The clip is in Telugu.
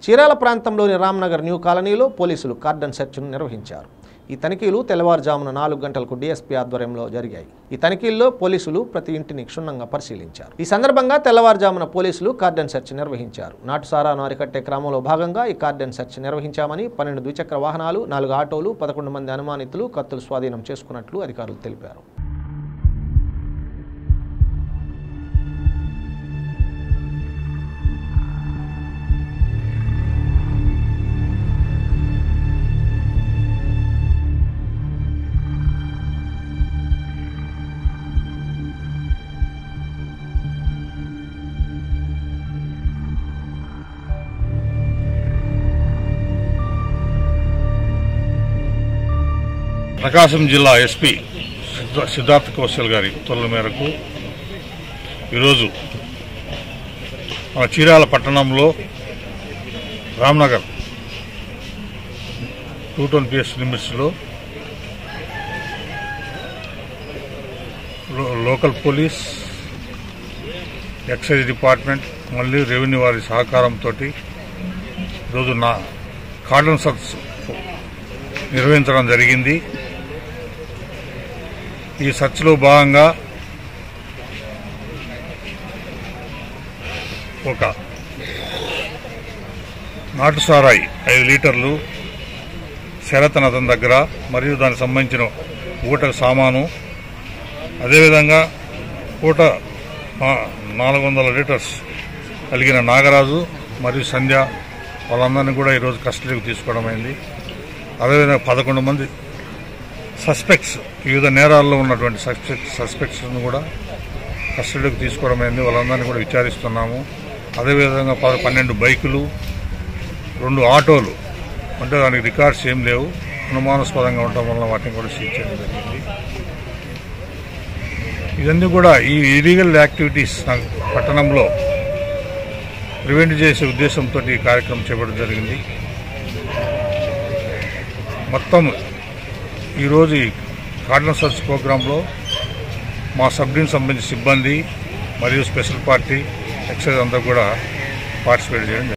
చీరాల ప్రాంతంలోని రామ్నగర్ న్యూ కాలనీలో పోలీసులు కార్డన్ సెర్చ్ను నిర్వహించారు ఈ తనిఖీలు తెల్లవారుజామున నాలుగు గంటలకు డీఎస్పీ ఆధ్వర్యంలో జరిగాయి ఈ తనిఖీల్లో పోలీసులు ప్రతి ఇంటిని క్షుణ్ణంగా పరిశీలించారు ఈ సందర్భంగా తెల్లవారుజామున పోలీసులు కార్డన్ సెర్చ్ నిర్వహించారు నాటుసారాను అరికట్టే క్రమంలో భాగంగా ఈ కార్డన్ సెర్చ్ నిర్వహించామని పన్నెండు ద్విచక్ర వాహనాలు నాలుగు ఆటోలు పదకొండు మంది అనుమానితులు కత్తులు స్వాధీనం చేసుకున్నట్లు అధికారులు తెలిపారు ప్రకాశం జిల్లా ఎస్పీ సిద్ధ- సిద్ధార్థ కౌశల్ గారి ఉత్తర్వుల మేరకు ఈరోజు మన చీరాల పట్టణంలో రామ్నగర్ టూ టౌన్ పిఎస్ లిమిట్స్లో లో- లోకల్ పోలీస్ ఎక్సైజ్ డిపార్ట్మెంట్ మళ్ళీ రెవెన్యూ వారి సహకారంతో ఈరోజు నా కార్డన్ సర్చ్ నిర్వహించడం జరిగింది ఈ సర్చ్లో భాగంగా ఒక నాటు సారాయి ఐదు లీటర్లు శరతన్ అతని దగ్గర మరియు దానికి సంబంధించిన ఊట సామాను అదేవిధంగా ఊట ఆ- నాలుగు వందల లీటర్స్ కలిగిన నాగరాజు మరియు సంధ్య వాళ్ళందరినీ కూడా ఈరోజు కస్టడీకి తీసుకోవడం అయింది అదేవిధంగా పదకొండు మంది సస్పెక్ట్స్ వివిధ నేరాల్లో ఉన్నటువంటి సస్పెక్ట్ సస్పెక్ట్స్ను కూడా కస్టడీకి తీసుకోవడం అయింది వాళ్ళందరినీ కూడా విచారిస్తున్నాము అదేవిధంగా పద పన్నెండు బైకులు రెండు ఆటోలు అంటే దానికి రికార్డ్స్ ఏం లేవు అనుమానాస్పదంగా ఉండటం వల్ల వాటిని కూడా సీజ్ చేయడం జరిగింది ఇవన్నీ కూడా ఈ ఇలీగల్ యాక్టివిటీస్ నాకు పట్టణంలో ప్రివెంట్ చేసే ఉద్దేశంతో ఈ కార్యక్రమం చేపట్టడం జరిగింది మొత్తం ఈరోజు ఈ కార్డన్ సర్చ్ ప్రోగ్రాంలో మా సబ్డిన్ సంబంధించిన సిబ్బంది మరియు స్పెషల్ పార్టీ ఎక్సైజ్ అంతా కూడా పార్టిసిపేట్ చేయడం జరిగింది.